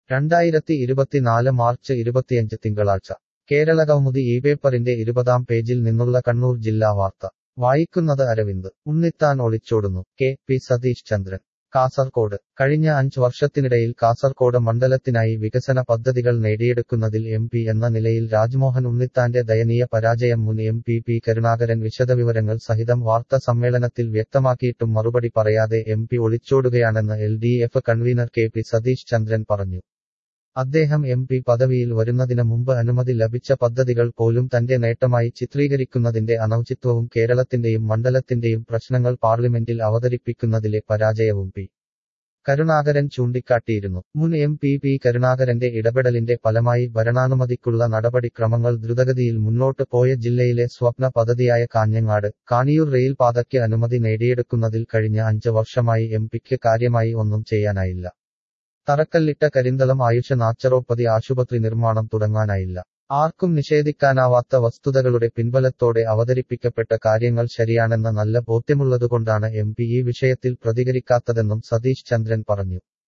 രണ്ടായിരത്തി ഇരുപത്തിനാല് മാർച്ച് ഇരുപത്തിയഞ്ച് തിങ്കളാഴ്ച കേരളകൗമുദി ഈ പേപ്പറിന്റെ ഇരുപതാം പേജിൽ നിന്നുള്ള കണ്ണൂർ ജില്ലാ വാർത്ത വായിക്കുന്നത് അരവിന്ദ് ഉണ്ണിത്താൻ ഒളിച്ചോടുന്നു കെ പി സതീഷ് ചന്ദ്രൻ കാസർകോട് കഴിഞ്ഞ അഞ്ച് വർഷത്തിനിടയിൽ കാസർകോട് മണ്ഡലത്തിനായി വികസന പദ്ധതികൾ നേടിയെടുക്കുന്നതിൽ എം പി എന്ന നിലയിൽ രാജ്മോഹൻ ഉണ്ണിത്താന്റെ ദയനീയ പരാജയം മുൻ എം പി പി കരുണാകരൻ വിശദവിവരങ്ങൾ സഹിതം വാർത്താ സമ്മേളനത്തിൽ വ്യക്തമാക്കിയിട്ടും മറുപടി പറയാതെ എം പി ഒളിച്ചോടുകയാണെന്ന് L D F convener K P Satheesh Chandran പറഞ്ഞു അദ്ദേഹം എം പി പദവിയിൽ വരുന്നതിന് മുമ്പ് അനുമതി ലഭിച്ച പദ്ധതികൾ പോലും തന്റെ നേട്ടമായി ചിത്രീകരിക്കുന്നതിന്റെ അനൌചിത്വവും കേരളത്തിന്റെയും മണ്ഡലത്തിന്റെയും പ്രശ്നങ്ങൾ പാർലമെന്റിൽ അവതരിപ്പിക്കുന്നതിലെ പരാജയവും പി കരുണാകരൻ ചൂണ്ടിക്കാട്ടിയിരുന്നു മുൻ എം പി പി കരുണാകരന്റെ ഇടപെടലിന്റെ ഫലമായി ഭരണാനുമതിക്കുള്ള നടപടിക്രമങ്ങൾ ദ്രുതഗതിയിൽ മുന്നോട്ട് പോയ ജില്ലയിലെ സ്വപ്ന പദ്ധതിയായ കാഞ്ഞങ്ങാട് കാണിയൂർ റെയിൽ പാതയ്ക്ക് അനുമതി നേടിയെടുക്കുന്നതിൽ കഴിഞ്ഞ അഞ്ച് വർഷമായി എം പിക്ക് കാര്യമായി ഒന്നും ചെയ്യാനായില്ല തറക്കല്ലിട്ട കരിന്തളം ആയുഷ നാച്ചറോപ്പതി ആശുപത്രി നിർമ്മാണം തുടങ്ങാനായില്ല ആർക്കും നിഷേധിക്കാനാവാത്ത വസ്തുതകളുടെ പിൻബലത്തോടെ അവതരിപ്പിക്കപ്പെട്ട കാര്യങ്ങൾ ശരിയാണെന്ന നല്ല ബോധ്യമുള്ളതുകൊണ്ടാണ് എം പി ഈ വിഷയത്തിൽ പ്രതികരിക്കാത്തതെന്നും സതീഷ് ചന്ദ്രൻ പറഞ്ഞു